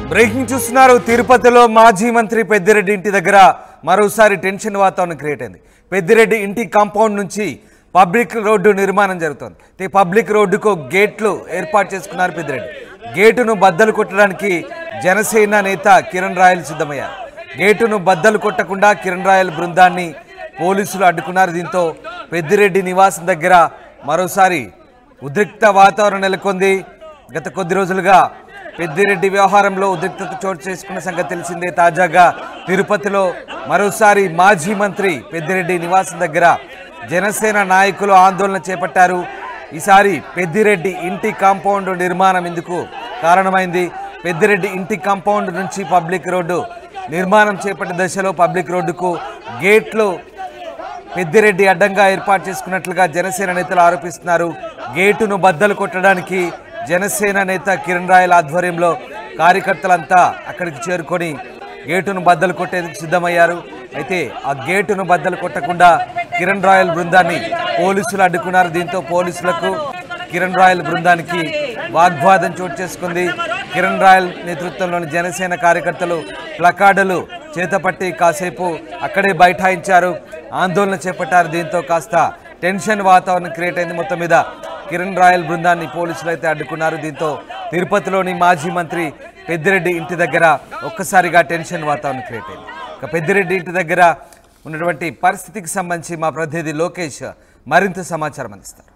Breaking చూస్తున్నారు తిరుపతిలో మాజీ మంత్రి పెద్దిరెడ్డి ఇంటి దగ్గర మరోసారి టెన్షన్ వాతావరణం క్రియేట్ అయింది పెద్దిరెడ్డి ఇంటి కాంపౌండ్ నుంచి పబ్లిక్ రోడ్డు నిర్మాణం జరుగుతోంది ఈ పబ్లిక్ రోడ్డుకు గేట్లు ఏర్పాటు చేసుకున్నారు పెద్దిరెడ్డి గేటును బద్దలు కొట్టడానికి జనసేన నేత కిరణ్ రాయల్ సిద్ధమయ్యారు గేటును బద్దలు కొట్టకుండా కిరణ్ రాయల్ బృందాన్ని పోలీసులు అడ్డుకున్నారు దీంతో పెద్దిరెడ్డి నివాసం దగ్గర మరోసారి ఉద్రిక్త వాతావరణం నెలకొంది గత కొద్ది రోజులుగా పెద్దిరెడ్డి వ్యవహారంలో ఉద్రిక్తత చోటు చేసుకున్న సంగతి తెలిసిందే తాజాగా తిరుపతిలో మరోసారి మాజీ మంత్రి పెద్దిరెడ్డి నివాసం దగ్గర జనసేన నాయకులు ఆందోళన చేపట్టారు ఈసారి పెద్దిరెడ్డి ఇంటి కాంపౌండ్ నిర్మాణం ఇందుకు కారణమైంది పెద్దిరెడ్డి ఇంటి కాంపౌండ్ నుంచి పబ్లిక్ రోడ్డు నిర్మాణం చేపట్టే దశలో పబ్లిక్ రోడ్డుకు గేట్లు పెద్దిరెడ్డి అడ్డంగా ఏర్పాటు చేసుకున్నట్లుగా జనసేన నేతలు ఆరోపిస్తున్నారు గేటును బద్దలు కొట్టడానికి జనసేన నేత కిరణ్ రాయల ఆధ్వర్యంలో కార్యకర్తలంతా అక్కడికి చేరుకొని గేటును బద్దలు కొట్టేందుకు సిద్ధమయ్యారు అయితే ఆ గేటును బద్దలు కొట్టకుండా కిరణ్ రాయల్ బృందాన్ని పోలీసులు అడ్డుకున్నారు దీంతో పోలీసులకు కిరణ్ రాయల్ బృందానికి వాగ్వాదం చోటు చేసుకుంది కిరణ్ రాయల్ నేతృత్వంలోని జనసేన కార్యకర్తలు ప్లకార్డులు చేతపట్టి కాసేపు అక్కడే బైఠాయించారు ఆందోళన చేపట్టారు దీంతో కాస్త టెన్షన్ వాతావరణం క్రియేట్ అయింది మొత్తం మీద కిరణ్ రాయల్ బృందాన్ని పోలీసులు అయితే అడ్డుకున్నారు దీంతో తిరుపతిలోని మాజీ మంత్రి పెద్దిరెడ్డి ఇంటి దగ్గర ఒక్కసారిగా టెన్షన్ వాతావరణం క్రియేట్ అయింది ఇక పెద్దిరెడ్డి ఇంటి దగ్గర ఉన్నటువంటి పరిస్థితికి సంబంధించి మా ప్రతినిధి లోకేష్ మరింత సమాచారం అందిస్తారు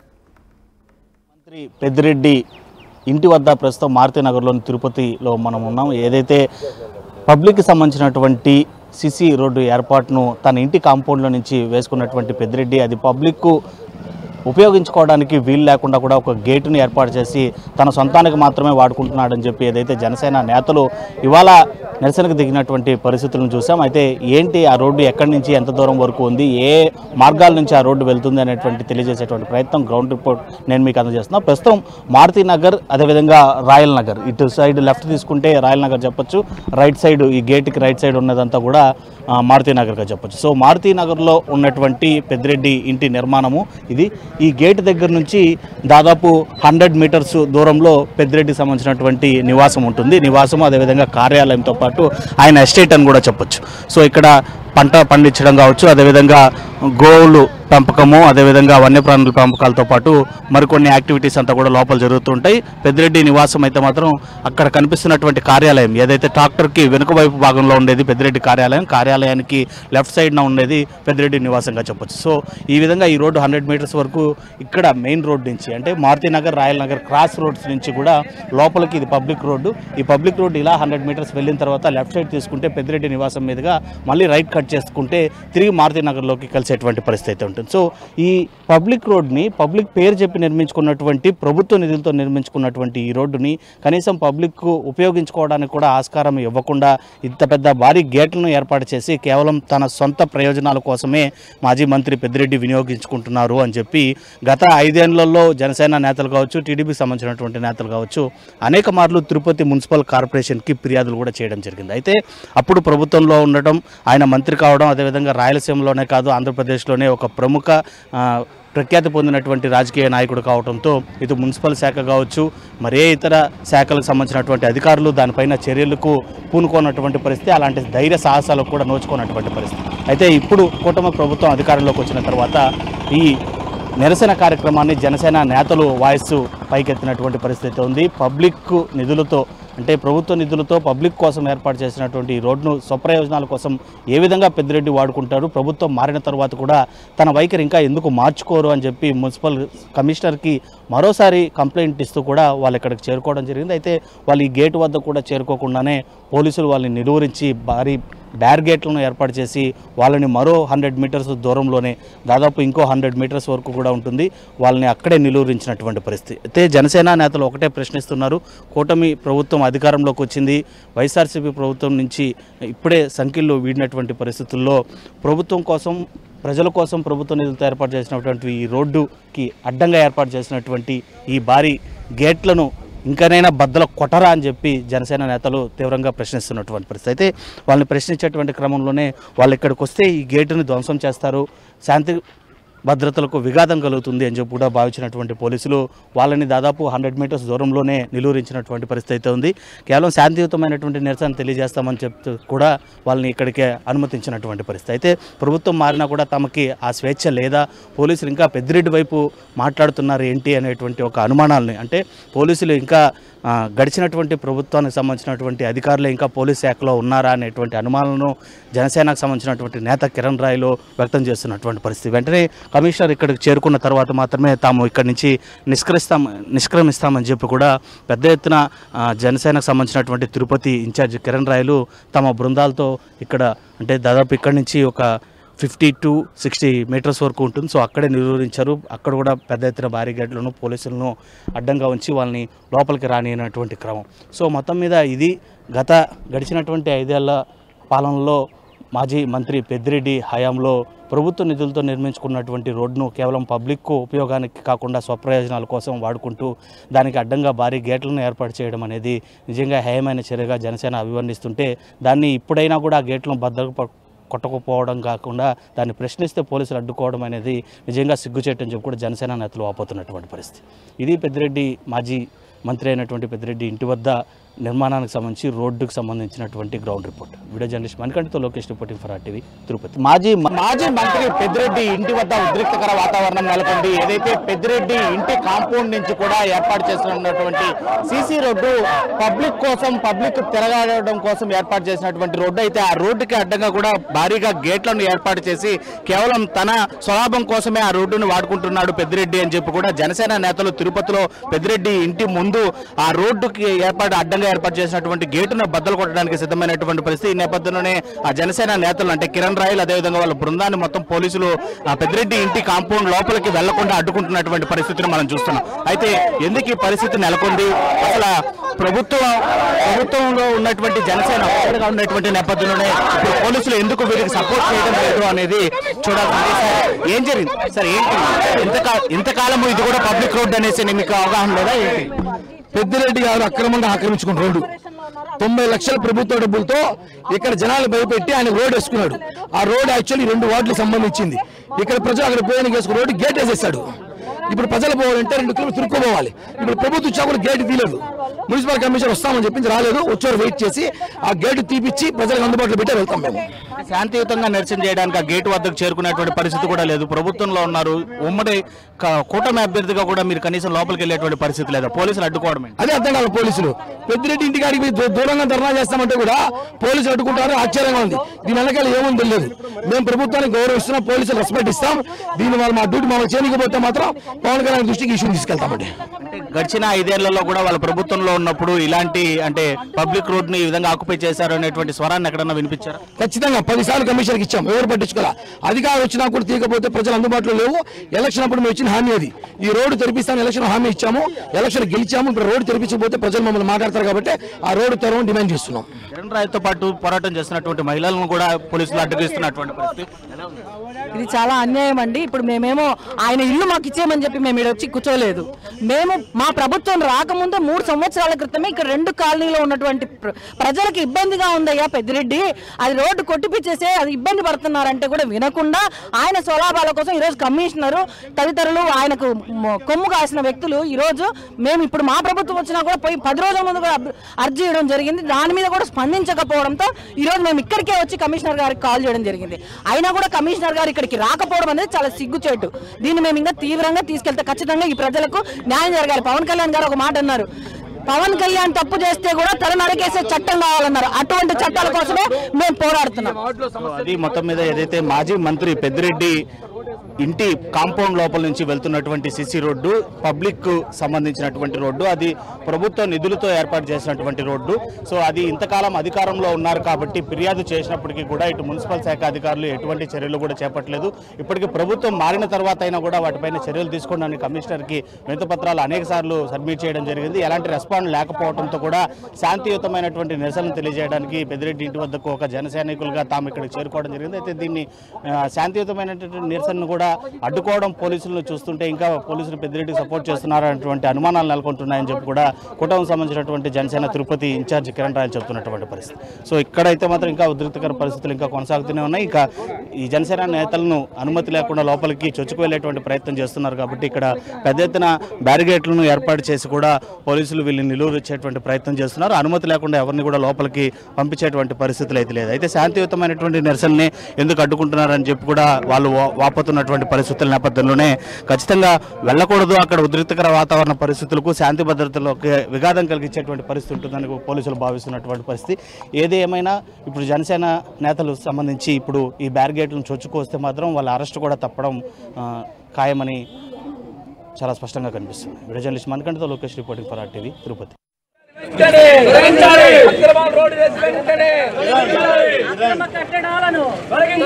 మంత్రి పెద్దిరెడ్డి ఇంటి వద్ద ప్రస్తుతం మారుతినగర్లోని తిరుపతిలో మనం ఉన్నాం ఏదైతే పబ్లిక్కి సంబంధించినటువంటి సిసి రోడ్డు ఏర్పాటును తన ఇంటి కాంపౌండ్లో నుంచి వేసుకున్నటువంటి పెద్దిరెడ్డి అది పబ్లిక్ ఉపయోగించుకోవడానికి వీలు లేకుండా కూడా ఒక గేటుని ఏర్పాటు చేసి తన సొంతానికి మాత్రమే వాడుకుంటున్నాడని చెప్పి ఏదైతే జనసేన నేతలు ఇవాళ నిరసనకు దిగినటువంటి పరిస్థితులను చూసాం అయితే ఏంటి ఆ రోడ్డు ఎక్కడి నుంచి ఎంత దూరం వరకు ఉంది ఏ మార్గాల నుంచి ఆ రోడ్డు వెళ్తుంది అనేటువంటి తెలియజేసేటువంటి ప్రయత్నం గ్రౌండ్ రిపోర్ట్ నేను మీకు అందజేస్తున్నా ప్రస్తుతం మారుతి నగర్ అదేవిధంగా రాయల్ నగర్ ఇటు సైడ్ లెఫ్ట్ తీసుకుంటే రాయల్ నగర్ చెప్పొచ్చు రైట్ సైడ్ ఈ గేట్కి రైట్ సైడ్ ఉన్నదంతా కూడా ఆ, మారుతి నగర్గా చెప్పొచ్చు సో మారుతి నగర్లో ఉన్నటువంటి పెద్దిరెడ్డి ఇంటి నిర్మాణము ఇది ఈ గేట్ దగ్గర నుంచి దాదాపు హండ్రెడ్ మీటర్స్ దూరంలో పెద్దిరెడ్డికి సంబంధించినటువంటి నివాసం ఉంటుంది నివాసం అదేవిధంగా కార్యాలయంతో పాటు ఆయన ఎస్టేట్ అని కూడా చెప్పొచ్చు సో ఇక్కడ పంట పండించడం కావచ్చు అదేవిధంగా గోవులు పెంపకము అదేవిధంగా వన్యప్రాణుల పెంపకాలతో పాటు మరికొన్ని యాక్టివిటీస్ అంతా కూడా లోపల జరుగుతుంటాయి పెద్దిరెడ్డి నివాసం అయితే మాత్రం అక్కడ కనిపిస్తున్నటువంటి కార్యాలయం ఏదైతే ట్రాక్టర్కి వెనుక వైపు భాగంలో ఉండేది పెద్దిరెడ్డి కార్యాలయం కార్యాలయానికి లెఫ్ట్ సైడ్న ఉండేది పెద్దిరెడ్డి నివాసంగా చెప్పొచ్చు సో ఈ విధంగా ఈ రోడ్డు హండ్రెడ్ మీటర్స్ వరకు ఇక్కడ మెయిన్ రోడ్ నుంచి అంటే మారుతి నగర్ రాయల్ నగర్ క్రాస్ రోడ్స్ నుంచి కూడా లోపలికి ఇది పబ్లిక్ రోడ్డు ఈ పబ్లిక్ రోడ్డు ఇలా హండ్రెడ్ మీటర్స్ వెళ్ళిన తర్వాత లెఫ్ట్ సైడ్ తీసుకుంటే పెద్దిరెడ్డి నివాసం మీదుగా మళ్ళీ రైట్ కట్ చేసుకుంటే తిరిగి మారుతి నగర్లోకి కలిసేటువంటి పరిస్థితి అయితే ఉంటుంది సో ఈ పబ్లిక్ రోడ్ని పబ్లిక్ పేరు చెప్పి నిర్మించుకున్నటువంటి ప్రభుత్వ నిధులతో నిర్మించుకున్నటువంటి ఈ రోడ్డుని కనీసం పబ్లిక్ ఉపయోగించుకోవడానికి కూడా ఆస్కారం ఇవ్వకుండా ఇంత పెద్ద భారీ గేట్లను ఏర్పాటు చేసి కేవలం తన సొంత ప్రయోజనాల కోసమే మాజీ మంత్రి పెద్దిరెడ్డి వినియోగించుకుంటున్నారు అని చెప్పి గత ఐదేళ్లలో జనసేన నేతలు కావచ్చు టీడీపీకి సంబంధించినటువంటి నేతలు కావచ్చు అనేక మార్లు తిరుపతి మున్సిపల్ కార్పొరేషన్కి ఫిర్యాదులు కూడా చేయడం జరిగింది అయితే అప్పుడు ప్రభుత్వంలో ఉండటం ఆయన మంత్రి కావడం అదేవిధంగా రాయలసీమలోనే కాదు ఆంధ్రప్రదేశ్లోనే ఒక ప్రముఖ ఆ, ప్రఖ్యాతి పొందినటువంటి రాజకీయ నాయకుడు కావడంతో ఇటు మున్సిపల్ శాఖ కావచ్చు మరే ఇతర శాఖలకు సంబంధించినటువంటి అధికారులు దానిపైన చర్యలకు పూనుకోనటువంటి పరిస్థితి అలాంటి ధైర్య సాహసాలకు కూడా నోచుకోనటువంటి పరిస్థితి అయితే ఇప్పుడు కూటమి ప్రభుత్వం అధికారంలోకి వచ్చిన తర్వాత ఈ నిరసన కార్యక్రమాన్ని జనసేన నేతలు వాయిస్ పైకెత్తినటువంటి పరిస్థితి ఉంది పబ్లిక్ నిధులతో అంటే ప్రభుత్వ నిధులతో పబ్లిక్ కోసం ఏర్పాటు చేసినటువంటి ఈ రోడ్ను స్వప్రయోజనాల కోసం ఏ విధంగా పెద్దిరెడ్డి వాడుకుంటారు ప్రభుత్వం మారిన తర్వాత కూడా తన వైఖరి ఇంకా ఎందుకు మార్చుకోరు అని చెప్పి మున్సిపల్ కమిషనర్కి మరోసారి కంప్లైంట్ ఇస్తూ కూడా వాళ్ళు ఇక్కడికి చేరుకోవడం జరిగింది అయితే వాళ్ళు ఈ గేట్ వద్ద కూడా చేరుకోకుండానే పోలీసులు వాళ్ళని నిలువరించి భారీ బ్యారిగేట్లను ఏర్పాటు చేసి వాళ్ళని మరో హండ్రెడ్ మీటర్స్ దూరంలోనే దాదాపు ఇంకో హండ్రెడ్ మీటర్స్ వరకు కూడా ఉంటుంది వాళ్ళని అక్కడే నిలువరించినటువంటి పరిస్థితి అయితే జనసేన నేతలు ఒకటే ప్రశ్నిస్తున్నారు కూటమి ప్రభుత్వం అధికారంలోకి వచ్చింది వైఎస్ఆర్సీపీ ప్రభుత్వం నుంచి ఇప్పుడే సంఖ్యలు వీడినటువంటి పరిస్థితుల్లో ప్రభుత్వం కోసం ప్రజల కోసం ప్రభుత్వ నిధులతో ఏర్పాటు చేసినటువంటి ఈ రోడ్డుకి అడ్డంగా ఏర్పాటు చేసినటువంటి ఈ భారీ గేట్లను ఇంకనైనా బద్దల కొట్టరా అని చెప్పి జనసేన నేతలు తీవ్రంగా ప్రశ్నిస్తున్నటువంటి పరిస్థితి అయితే వాళ్ళని ప్రశ్నించేటువంటి క్రమంలోనే వాళ్ళు ఇక్కడికి వస్తే ఈ గేటుని ధ్వంసం చేస్తారు శాంతి భద్రతలకు విఘాతం కలుగుతుంది అని చెప్పి కూడా భావించినటువంటి పోలీసులు వాళ్ళని దాదాపు హండ్రెడ్ మీటర్స్ దూరంలోనే నిలువరించినటువంటి పరిస్థితి అయితే ఉంది కేవలం శాంతియుతమైనటువంటి నిరసన తెలియజేస్తామని చెప్తూ కూడా వాళ్ళని ఇక్కడికే అనుమతించినటువంటి పరిస్థితి అయితే ప్రభుత్వం మారినా కూడా తమకి ఆ స్వేచ్ఛ లేదా పోలీసులు ఇంకా పెద్దిరెడ్డి వైపు మాట్లాడుతున్నారు ఏంటి అనేటువంటి ఒక అనుమానాలని అంటే పోలీసులు ఇంకా ఆ, గడిచినటువంటి ప్రభుత్వానికి సంబంధించినటువంటి అధికారులు ఇంకా పోలీస్ శాఖలో ఉన్నారా అనేటువంటి అనుమానాలను జనసేనకు సంబంధించినటువంటి నేత కిరణ్ రాయ్లో వ్యక్తం చేస్తున్నటువంటి పరిస్థితి వెంటనే కమిషనర్ ఇక్కడికి చేరుకున్న తర్వాత మాత్రమే తాము ఇక్కడి నుంచి నిష్కరిస్తాం నిష్క్రమిస్తామని చెప్పి కూడా పెద్ద ఎత్తున ఆ, జనసేనకు సంబంధించినటువంటి తిరుపతి ఇన్ఛార్జ్ కిరణ్ రాయలు తమ బృందాలతో ఇక్కడ అంటే దాదాపు ఇక్కడి నుంచి ఒక ఫిఫ్టీ టు సిక్స్టీ మీటర్స్ వరకు ఉంటుంది సో అక్కడే నిలువరించారు అక్కడ కూడా పెద్ద ఎత్తున బారిగేట్లను పోలీసులను అడ్డంగా ఉంచి వాళ్ళని లోపలికి రానియనటువంటి క్రమం సో మొత్తం మీద ఇది గత గడిచినటువంటి ఐదేళ్ల పాలనలో మాజీ మంత్రి పెద్దిరెడ్డి హయాంలో ప్రభుత్వ నిధులతో నిర్మించుకున్నటువంటి రోడ్డును కేవలం పబ్లిక్ ఉపయోగానికి కాకుండా స్వప్రయోజనాల కోసం వాడుకుంటూ దానికి అడ్డంగా భారీ గేట్లను ఏర్పాటు చేయడం అనేది నిజంగా హేయమైన చర్యగా జనసేన అభివర్ణిస్తుంటే దాన్ని ఇప్పుడైనా కూడా ఆ గేట్లను భద్రప కొట్టకపోవడం కాకుండా దాన్ని ప్రశ్నిస్తే పోలీసులు అడ్డుకోవడం అనేది నిజంగా సిగ్గుచేటని చెప్పి కూడా జనసేన నేతలు వాపోతున్నటువంటి పరిస్థితి ఇది పెద్దిరెడ్డి మాజీ మంత్రి అయినటువంటి పెద్దిరెడ్డి ఇంటి వద్ద నిర్మాణానికి సంబంధించి రోడ్డుకు సంబంధించినటువంటి గ్రౌండ్ రిపోర్ట్ వీడియో జర్నలిస్ట్ మణికంఠతో Lokesh reporting for RTV Tirupati మాజీ మాజీ మంత్రి పెద్దిరెడ్డి ఇంటి వద్ద ఉద్రిక్తకర వాతావరణం నెలకొంది ఏదైతే పెద్దిరెడ్డి ఇంటి కాంపౌండ్ నుంచి కూడా ఏర్పాటు చేస్తున్నటువంటి సీసీ రోడ్డు పబ్లిక్ కోసం పబ్లిక్ తిరగాడడం కోసం ఏర్పాటు చేసినటువంటి రోడ్డు అయితే ఆ రోడ్డుకి అడ్డంగా కూడా భారీగా గేట్లను ఏర్పాటు చేసి కేవలం తన స్వలాభం కోసమే ఆ రోడ్డును వాడుకుంటున్నాడు పెద్దిరెడ్డి అని చెప్పి కూడా జనసేన నేతలు తిరుపతిలో పెద్దిరెడ్డి ఇంటి ముందు ఆ రోడ్డుకి ఏర్పాటు అడ్డంగా ఏర్పాటు చేసినటువంటి గేటును బద్దలు కొట్టడానికి సిద్ధమైనటువంటి పరిస్థితి ఈ నేపథ్యంలోనే ఆ జనసేన నేతలు అంటే కిరణ్ రాయల్ అదేవిధంగా వాళ్ళ బృందాన్ని మొత్తం పోలీసులు ఆ పెద్దిరెడ్డి ఇంటి కాంపౌండ్ లోపలికి వెళ్లకుండా అడ్డుకుంటున్నటువంటి పరిస్థితిని మనం చూస్తున్నాం అయితే ఎందుకు ఈ పరిస్థితి నెలకొంది అసలు ప్రభుత్వం ప్రభుత్వంలో ఉన్నటువంటి జనసేన ఒక్కడిగా ఉన్నటువంటి నేపథ్యంలోనే ఇప్పుడు పోలీసులు ఎందుకు వీరికి సపోర్ట్ చేయడం లేదు అనేది చూడాల్సింది సార్ ఏం జరిగింది సార్ ఏంటి ఇంతకా ఇంతకాలము ఇది కూడా పబ్లిక్ రోడ్ అనేసి మీకు అవగాహన లేదా ఏంటి పెద్దిరెడ్డి గారు అక్రమంగా ఆక్రమించుకున్న రోడ్డు తొంభై లక్షల ప్రభుత్వ డబ్బులతో ఇక్కడ జనాలు భయపెట్టి ఆయన రోడ్ వేసుకున్నాడు ఆ రోడ్ యాక్చువల్లీ రెండు వార్డులకు సంబంధించింది ఇక్కడ ప్రజలు అక్కడ పోయానికి వేసుకున్న రోడ్డు గేట్ వేసేసాడు ఇప్పుడు ప్రజలు పోవాలంటే రెండు కిలోమీటర్లు తిరుక్కోపోవాలి ఇప్పుడు ప్రభుత్వ ఉద్యోగులు గేట్ తీయలేదు మున్సిపల్ కమిషన్ వస్తామని చెప్పించి రాలేదు వచ్చారు వెయిట్ చేసి ఆ గేట్ తీపిచ్చి ప్రజలకు అందుబాటులో పెట్టే వెళ్తాం మేము శాంతియుతంగా నిరసన చేయడానికి ఆ గేటు వద్దకు చేరుకునేటువంటి పరిస్థితి కూడా లేదు ప్రభుత్వంలో ఉన్నారు ఉమ్మడి క- కూటమి అభ్యర్థిగా కూడా మీరు కనీసం లోపలికి వెళ్ళేటువంటి పరిస్థితి లేదా పోలీసులు అడ్డుకోవడమే అదే అర్థం కాదు పోలీసులు పెద్దిరెడ్డి ఇంటి కాడికి పోయి దూ- దూరంగా ధర్నా చేస్తామంటే కూడా పోలీసులు అడ్డుకుంటారు ఆశ్చర్యంగా ఉంది దీని వెనకాల ఏముంది తెలియదు మేము ప్రభుత్వానికి గౌరవిస్తున్నాం పోలీసులు రెస్పెక్ట్ ఇస్తాం దీని వల్ల మా డ్యూటీ మమ్మల్ని చేయకపోతే మాత్రం పవన్ కళ్యాణ్ దృష్టికి ఇష్యూ తీసుకెళ్తామండి అంటే గడిచిన ఐదేళ్లలో కూడా వాళ్ళ ప్రభుత్వంలో ఉన్నప్పుడు ఇలాంటి అంటే పబ్లిక్ రోడ్ ని ఈ విధంగా ఆక్యుపై చేశారు అనేటువంటి స్వరాన్ని ఎక్కడన్నా వినిపించారా ఖచ్చితంగా పదిసార్లు కమిషన్కి ఇచ్చాం ఎవరు పట్టించుకోవాలా అధికారం వచ్చినా కూడా తీయకపోతే ప్రజలు అందుబాటులో లేవు ఎలక్షన్ అప్పుడు మేము ఇచ్చిన హామీ అది ఈ రోడ్డు తెరిపిస్తాను ఎలక్షన్ హామీ ఇచ్చాము ఎలక్షన్ గెలిచాము ఇప్పుడు రోడ్డు తెరిపించకపోతే ప్రజలు మమ్మల్ని మాట్లాడతారు కాబట్టి ఆ రోడ్డు తెరవని డిమాండ్ చేస్తున్నాం కిరణ్ రాయ్తో పాటు పోరాటం చేస్తున్నటువంటి మహిళలను కూడా పోలీసులు అడ్డగిస్తున్నటువంటి పరిస్థితి ఎలా ఉంది? ఇది చాలా అన్యాయం అండి ఇప్పుడు మేమేమో ఆయన ఇల్లు మాకు ఇచ్చేయమని చెప్పి మేము ఇక్కడ వచ్చి కూర్చోలేదు మేము మా ప్రభుత్వం రాకముందే మూడు సంవత్సరాల క్రితమే ఇక్కడ రెండు కాలనీలో ఉన్నటువంటి ప్ర- ప్రజలకు ఇబ్బందిగా ఉందయ్యా పెద్దిరెడ్డి అది రోడ్డు కొట్టిపిచ్చేసే అది ఇబ్బంది పడుతున్నారంటే కూడా వినకుండా ఆయన స్వలాభాల కోసం ఈరోజు కమిషనరు తదితరులు ఆయనకు మ- కొమ్ము కాసిన వ్యక్తులు ఈరోజు మేము ఇప్పుడు మా ప్రభుత్వం వచ్చినా కూడా పోయి పది రోజుల ముందు కూడా అబ్- అర్జీ చేయడం జరిగింది దాని మీద కూడా స్పందించకపోవడంతో ఈరోజు మేము ఇక్కడికే వచ్చి కమిషనర్ గారికి కాల్ చేయడం జరిగింది అయినా కూడా కమిషనర్ గారు ఇక్కడికి రాకపోవడం అనేది చాలా సిగ్గుచేటు దీన్ని మేము ఇంకా తీవ్రంగా తీసుకెళ్తే ఖచ్చితంగా ఈ ప్రజలకు న్యాయం జరగాలి పవన్ కళ్యాణ్ గారు ఒక మాట అన్నారు పవన్ కళ్యాణ్ తప్పు చేస్తే కూడా తల నరికేసే చట్టం కావాలన్నారు అటువంటి చట్టాల కోసమే మేము పోరాడుతున్నాం సో అది మొత్తం మీద ఏదైతే మాజీ మంత్రి పెద్దిరెడ్డి ఇంటి కాంపౌండ్ లోపల నుంచి వెళ్తున్నటువంటి సిసి రోడ్డు పబ్లిక్ సంబంధించినటువంటి రోడ్డు అది ప్రభుత్వ నిధులతో ఏర్పాటు చేసినటువంటి రోడ్డు సో అది ఇంతకాలం అధికారంలో ఉన్నారు కాబట్టి ఫిర్యాదు చేసినప్పటికీ కూడా ఇటు మున్సిపల్ శాఖ అధికారులు ఎటువంటి చర్యలు కూడా చేపట్టలేదు ఇప్పటికీ ప్రభుత్వం మారిన తర్వాత అయినా కూడా వాటిపైన చర్యలు తీసుకోవడానికి కమిషనర్కి వినతిపత్రాలు అనేక సార్లు సబ్మిట్ చేయడం జరిగింది ఎలాంటి రెస్పాండ్ లేకపోవడంతో కూడా శాంతియుతమైనటువంటి నిరసనలు తెలియజేయడానికి పెద్దిరెడ్డి ఇంటి వద్దకు ఒక జన సైనికులుగా తాము ఇక్కడికి చేరుకోవడం జరిగింది అయితే దీన్ని ఆ, శాంతియుతమైనటువంటి నిరసనను కూడా కూడా అడ్డుకోవడం పోలీసులను చూస్తుంటే ఇంకా పోలీసులు పెద్దిరెడ్డికి సపోర్ట్ చేస్తున్నారనేటువంటి అనుమానాలు నెలకొంటున్నాయని చెప్పి కూడా కుటుంబం సంబంధించినటువంటి జనసేన తిరుపతి ఇన్ఛార్జ్ కిరణ్ రాయల్ చెప్తున్నటువంటి పరిస్థితి సో ఇక్కడైతే మాత్రం ఇంకా ఉద్రిక్తకర పరిస్థితులు ఇంకా కొనసాగుతూనే ఉన్నాయి ఇక ఈ జనసేన నేతలను అనుమతి లేకుండా లోపలికి చొచ్చుకు వెళ్ళేటువంటి ప్రయత్నం చేస్తున్నారు కాబట్టి ఇక్కడ పెద్ద ఎత్తున బ్యారిగేట్లను ఏర్పాటు చేసి కూడా పోలీసులు వీళ్ళని నిలువరించేటువంటి ప్రయత్నం చేస్తున్నారు అనుమతి లేకుండా ఎవరిని కూడా లోపలికి పంపించేటువంటి పరిస్థితులు అయితే లేదు అయితే శాంతియుతమైనటువంటి నిరసనని ఎందుకు అడ్డుకుంటున్నారని చెప్పి కూడా వాళ్ళు వా- వాపోతున్నటువంటి పరిస్థితుల నేపథ్యంలోనే ఖచ్చితంగా వెళ్ళకూడదు అక్కడ ఉద్రిక్తకర వాతావరణ పరిస్థితులకు శాంతి భద్రతలకు విఘాతం కలిగించేటువంటి పరిస్థితి ఉంటుందని పోలీసులు భావిస్తున్నటువంటి పరిస్థితి ఏది ఏమైనా ఇప్పుడు జనసేన నేతలు సంబంధించి ఇప్పుడు ఈ బ్యారిగేట్లను చొచ్చుకొస్తే మాత్రం వాళ్ళ అరెస్ట్ కూడా తప్పడం ఆ, ఖాయమని చాలా స్పష్టంగా కనిపిస్తుంది వీడియో జర్నలిస్ట్ మనకంటతో Lokesh reporting for TV Tirupati అక్రమ రోడ్డు వేసి వెంటనే